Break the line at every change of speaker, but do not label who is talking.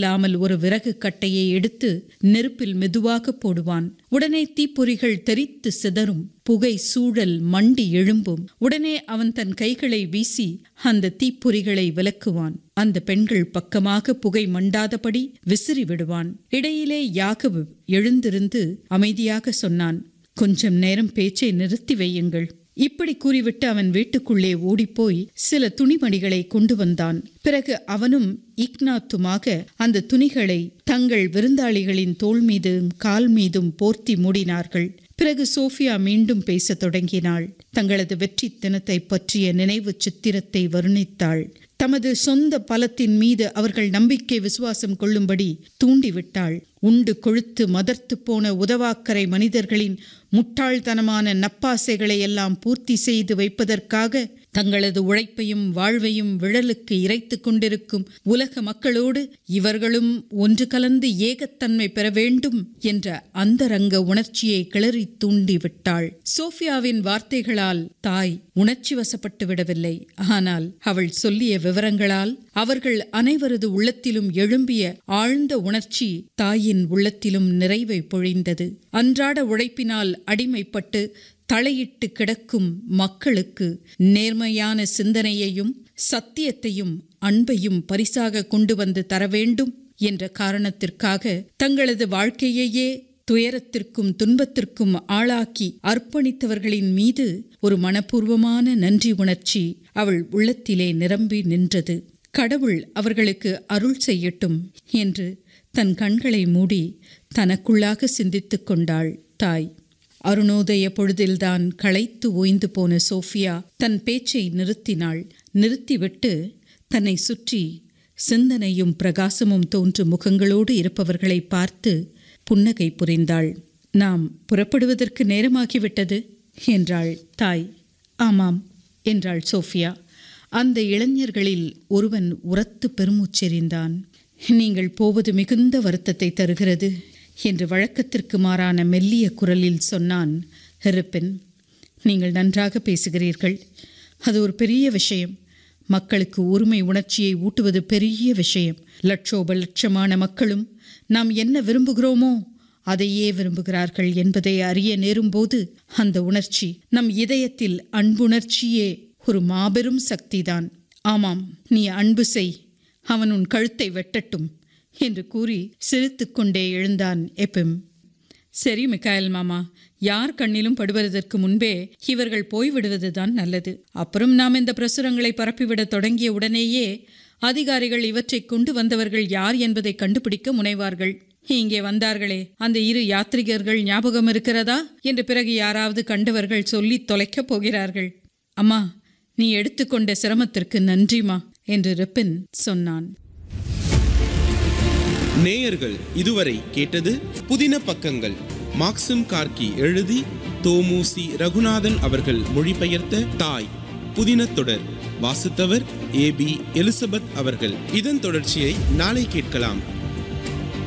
இல்லாமல் ஒரு விறகு கட்டையை எடுத்து நெருப்பில் மெதுவாக போடுவான் உடனே தீப்பொறிகள் தெரித்து சிதறும் புகை சூழல் மண்டி எழும்பும் உடனே அவன் தன் கைகளை வீசி அந்த தீப்பொறிகளை விலக்குவான் அந்த பெண்கள் பக்கமாக புகை மண்டாதபடி விசிறி விடுவான் இடையிலே யாகவு எழுந்திருந்து அமைதியாக சொன்னான் கொஞ்சம் நேரம் பேச்சை நிறுத்தி வையுங்கள் இப்படி கூறிவிட்டு அவன் வீட்டுக்குள்ளே ஓடிப்போய் சில துணிமணிகளை கொண்டு வந்தான் பிறகு அவனும் இக்னாத்துமாக அந்த துணிகளை தங்கள் விருந்தாளிகளின் தோள் மீதும் கால் மீதும் போர்த்தி மூடினார்கள் பிறகு சோஃபியா மீண்டும் பேசத் தொடங்கினாள் தங்களது வெற்றி தினத்தை பற்றிய நினைவு சித்திரத்தை வர்ணித்தாள் தமது சொந்த பலத்தின் மீது அவர்கள் நம்பிக்கை விசுவாசம் கொள்ளும்படி தூண்டிவிட்டாள் உண்டு கொழுத்து மதர்த்து போன உதவாக்கரை மனிதர்களின் முட்டாள்தனமான நப்பாசைகளை எல்லாம் பூர்த்தி செய்து வைப்பதற்காக தங்களது உழைப்பையும் வாழ்வையும் விழலுக்கு இறைத்து கொண்டிருக்கும் உலக மக்களோடு இவர்களும் ஒன்று கலந்து ஏகத்தன்மை பெற வேண்டும் என்ற அந்தரங்க உணர்ச்சியை கிளறி தூண்டி விட்டாள் சோஃபியாவின் வார்த்தைகளால் தாய் உணர்ச்சி வசப்பட்டு விடவில்லை ஆனால் அவள் சொல்லிய விவரங்களால் அவர்கள் அனைவரது உள்ளத்திலும் எழும்பிய ஆழ்ந்த உணர்ச்சி தாயின் உள்ளத்திலும் நிறைவை பொழிந்தது அன்றாட உழைப்பினால் அடிமைப்பட்டு தலையிட்டு கிடக்கும் மக்களுக்கு நேர்மையான சிந்தனையையும் சத்தியத்தையும் அன்பையும் பரிசாக கொண்டு வந்து தர வேண்டும் என்ற காரணத்திற்காக தங்களது வாழ்க்கையையே துயரத்திற்கும் துன்பத்திற்கும் ஆளாக்கி அர்ப்பணித்தவர்களின் மீது ஒரு மனப்பூர்வமான நன்றி உணர்ச்சி அவள் உள்ளத்திலே நிரம்பி நின்றது கடவுள் அவர்களுக்கு அருள் செய்யட்டும் என்று தன் கண்களை மூடி தனக்குள்ளாக சிந்தித்துக் கொண்டாள் தாய் அருணோதய பொழுதில்தான் களைத்து ஓய்ந்து போன சோஃபியா தன் பேச்சை நிறுத்தினாள் நிறுத்திவிட்டு தன்னை சுற்றி சிந்தனையும் பிரகாசமும் தோன்றும் முகங்களோடு இருப்பவர்களை பார்த்து புன்னகை புரிந்தாள் நாம் புறப்படுவதற்கு நேரமாகிவிட்டது என்றாள் தாய் ஆமாம் என்றாள் சோஃபியா அந்த இளைஞர்களில் ஒருவன் உரத்து பெருமூச்செறிந்தான் நீங்கள் போவது மிகுந்த வருத்தத்தை தருகிறது என்று வழக்கத்திற்கு மாறான மெல்லிய குரலில் சொன்னான் ஹெருப்பின் நீங்கள் நன்றாக பேசுகிறீர்கள் அது ஒரு பெரிய விஷயம் மக்களுக்கு உரிமை உணர்ச்சியை ஊட்டுவது பெரிய விஷயம் லட்சோப லட்சமான மக்களும் நாம் என்ன விரும்புகிறோமோ அதையே விரும்புகிறார்கள் என்பதை அறிய நேரும்போது அந்த உணர்ச்சி நம் இதயத்தில் அன்புணர்ச்சியே ஒரு மாபெரும் சக்திதான் ஆமாம் நீ அன்பு செய் அவன் உன் கழுத்தை வெட்டட்டும் என்று கூறி சிரித்துக்கொண்டே எழுந்தான் எப்பிம் சரி மிக்காயல் மாமா யார் கண்ணிலும் படுவதற்கு முன்பே இவர்கள் போய்விடுவதுதான் நல்லது அப்புறம் நாம் இந்த பிரசுரங்களை பரப்பிவிடத் தொடங்கிய உடனேயே அதிகாரிகள் இவற்றை கொண்டு வந்தவர்கள் யார் என்பதை கண்டுபிடிக்க முனைவார்கள் இங்கே வந்தார்களே அந்த இரு யாத்ரிகர்கள் ஞாபகம் இருக்கிறதா என்று பிறகு யாராவது கண்டவர்கள் சொல்லி தொலைக்கப் போகிறார்கள் அம்மா நீ எடுத்துக்கொண்ட சிரமத்திற்கு நன்றிமா என்று ரிப்பின் சொன்னான்
நேயர்கள் இதுவரை கேட்டது புதின பக்கங்கள் மாக்சிம் கார்கி எழுதி தோமுசி ரகுநாதன் அவர்கள் மொழிபெயர்த்த தாய் புதின தொடர் வாசித்தவர் ஏ பி எலிசபெத் அவர்கள் இதன் தொடர்ச்சியை நாளை கேட்கலாம்